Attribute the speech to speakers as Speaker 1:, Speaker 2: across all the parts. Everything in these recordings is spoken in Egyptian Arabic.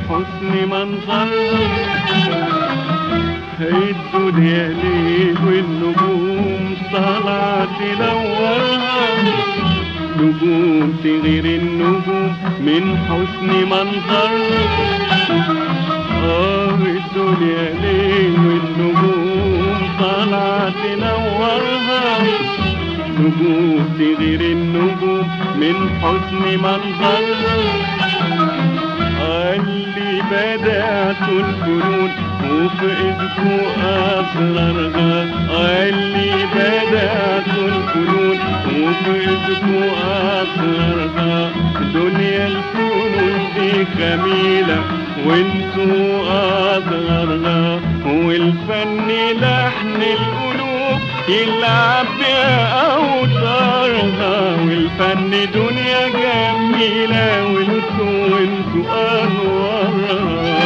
Speaker 1: حسن منظرها الدنيا ليل والنجوم طالعة تنورها نجوم تغير النجوم من حسن منظرها آه الدنيا ليل والنجوم طالعة تنورها نجوم تغير النجوم من حسن منظرها اللي بدأت الفنون وفي ايدكو اسرارها اللي بدأت الفنون وفي ايدكو اسرارها دنيا الفنون دي جميلة وانتو اصغرها والفن لحن القلوب يلعب بأوتارها والفن دنيا جميلة وانتو وانتو أنوارها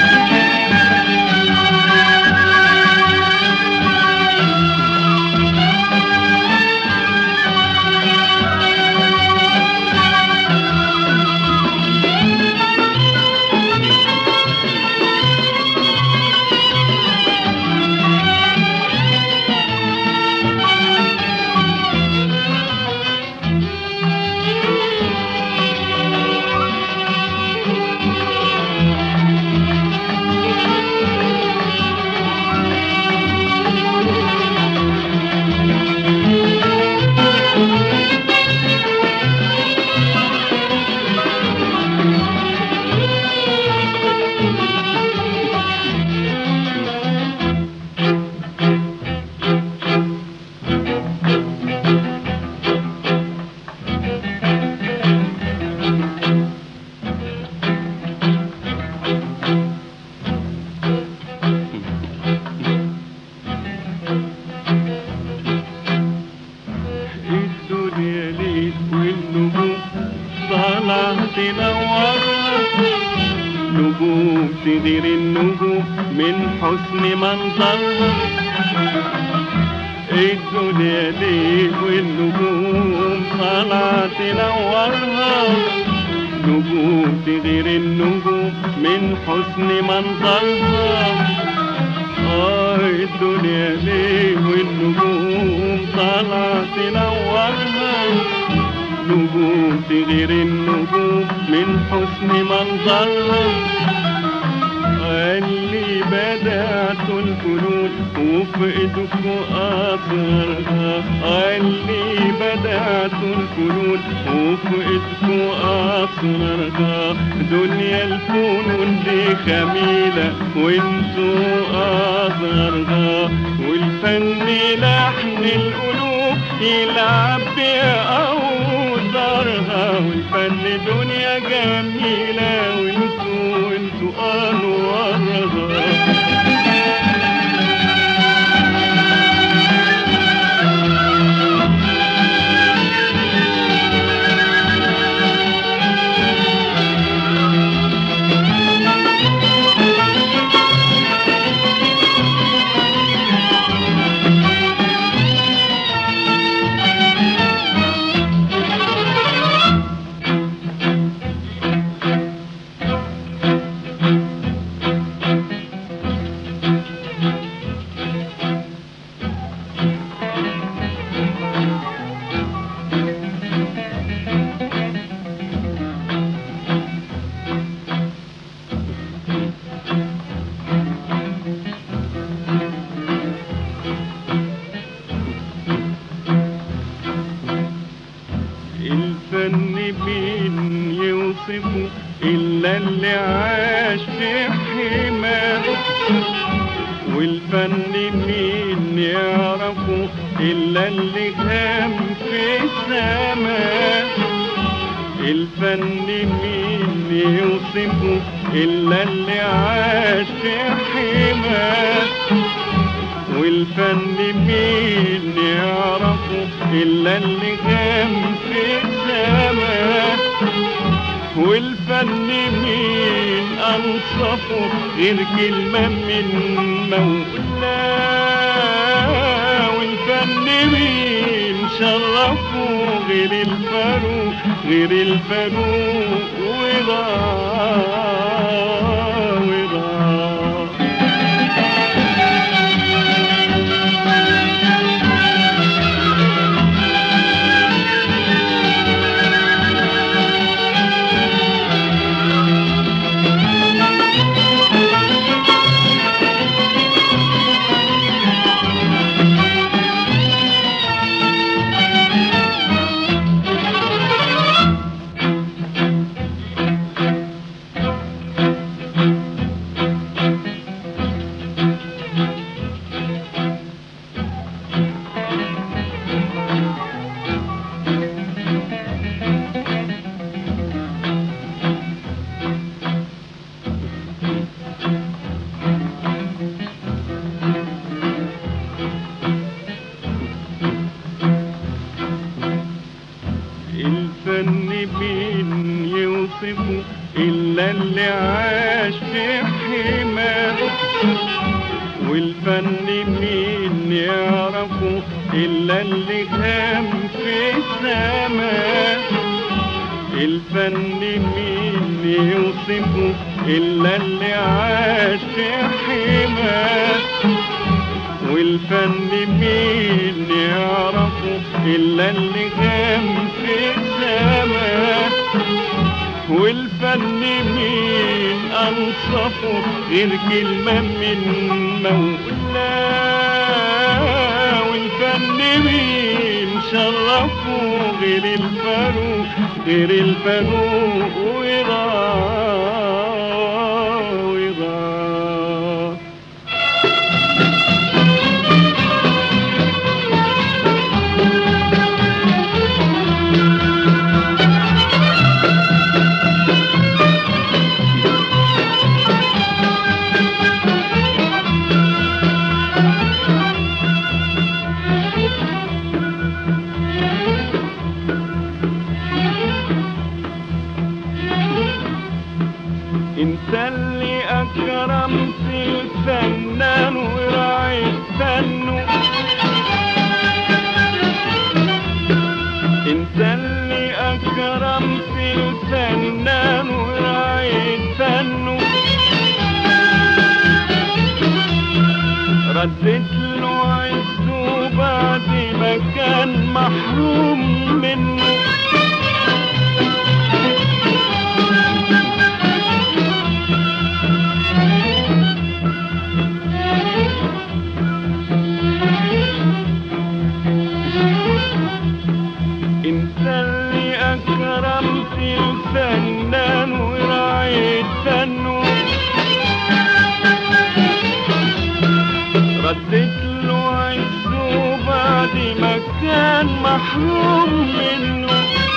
Speaker 1: الدنيا ليل والنجوم طالعة تنورها نجوم تدير النجوم من حسن منظرها الدنيا ليل والنجوم طالعة تنورها نجوم تغير النجوم من حسن منظرها آه الدنيا ليه والنجوم طالعة تنورها نجوم تغير النجوم من حسن منظرها اللي بدأت الفنون وفي ايدكو أثرها اللي بدأت الفنون وفي ايدكو أثرها دنيا الفنون دي خميلة وانتو أثرها والفن لحن القلوب يلعب بأوتارها والفن دنيا جميلة وانتو وانتو أنوارها الفن مين يوصفه إلا اللي عاش في حماه والفن مين يعرفه إلا اللي هام في السماء الفن مين يوصفه إلا اللي عاش في حماه والفن مين يعرفه إلا اللي غام في السماء والفن مين أنصفه غير كلمة من مولاه والفن مين شرفوا غير الفاروق غير الفاروق ورضا ورضا الفن مين يوصفه إلا اللي عاش في حماه والفن مين يعرفه إلا اللي كان في سماه الفن مين يوصفه إلا اللي عاش في حماه والفن مين يعرفه إلا اللي كان في السماء والفن مين أنصفه غير كلمة من مولاه والفن مين شرفه غير الفاروق غير الفاروق ورضا ورضا انت اللي اكرمت الفنان وراعي فنه انت اللي اكرمت الفنان وراعي فنه ردت له عزه بعد ما كان محروم منه انت اللي اكرمت الفنان وراعيت فنه ردت له عزه بعد ما كان محروم منه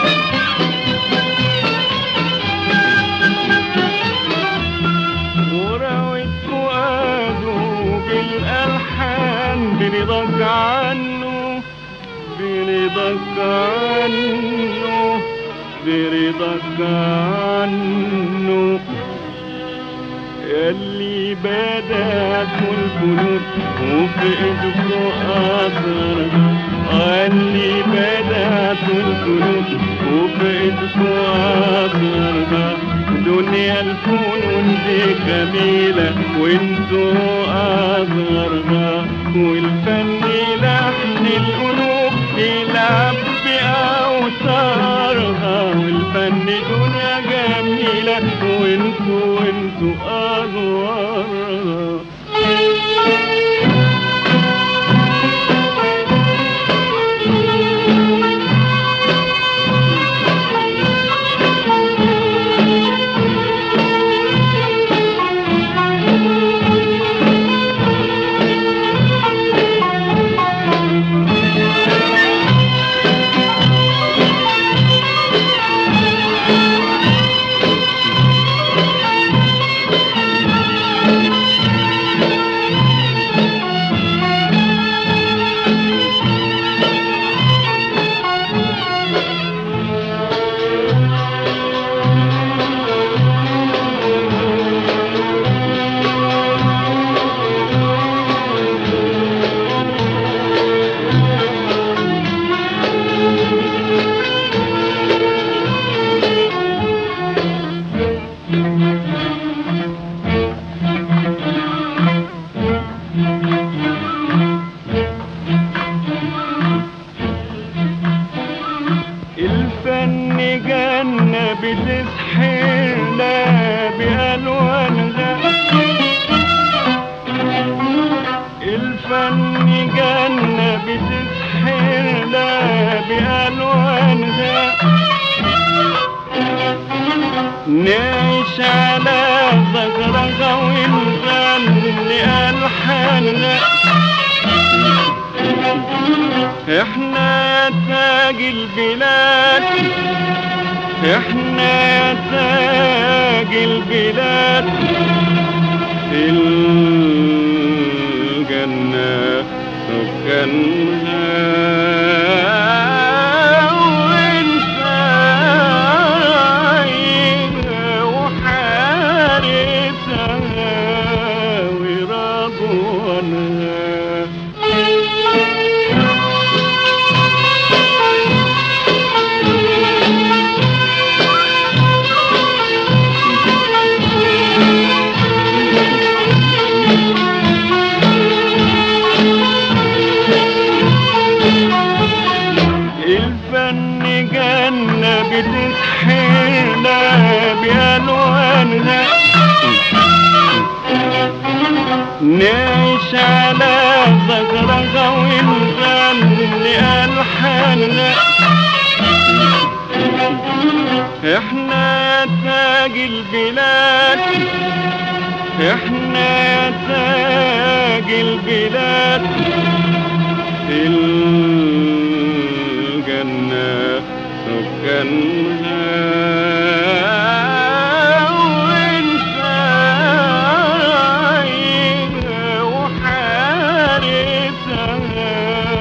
Speaker 1: وراوت فؤاده بالالحان برضاك عنه برضاك عنه برضاك عنه يلي بدأت الفنون وفي ايدكوا أثرها اللي بدأت الفنون وفي ايدكوا أثرها دنيا الفنون دي جميلة وانتوا أظهرها والفن لحن القلوب يلعب بأوتارها والفن دنيا جميلة وانتوا وانتوا أنوارها بتسحرنا بألوانها الفن جنة بتسحرنا بألوانها نعيش على ذكرها ونغني ألحانها احنا تاج البلاد احنا تاج البلاد الجنة سكنها وانت رايقة وحارسها ورضوانها الفن جنة بتسحرنا بألوانها نعيش على ذكرها ونغني ألحانها احنا تاج البلاد احنا تاج البلاد الجنة سكنها وانت رايقة وحارسها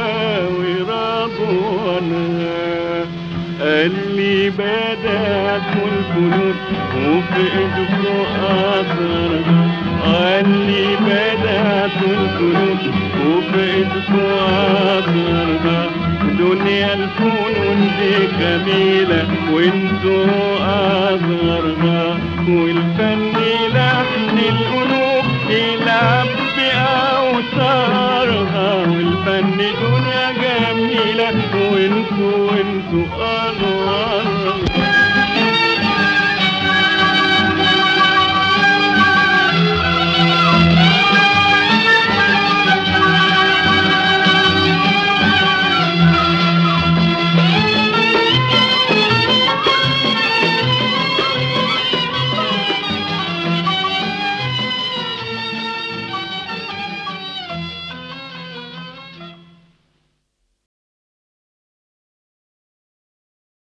Speaker 1: ورضوانها قال لي بدأت الفنون وفي ايدكم أثرها قال لي بدأت الفنون وفي ايدكم أثرها دنيا الفنون دي جميلة وانتوا أثرها والفن لحن القلوب يلعب بأوتارها والفن دنيا جميلة وانتوا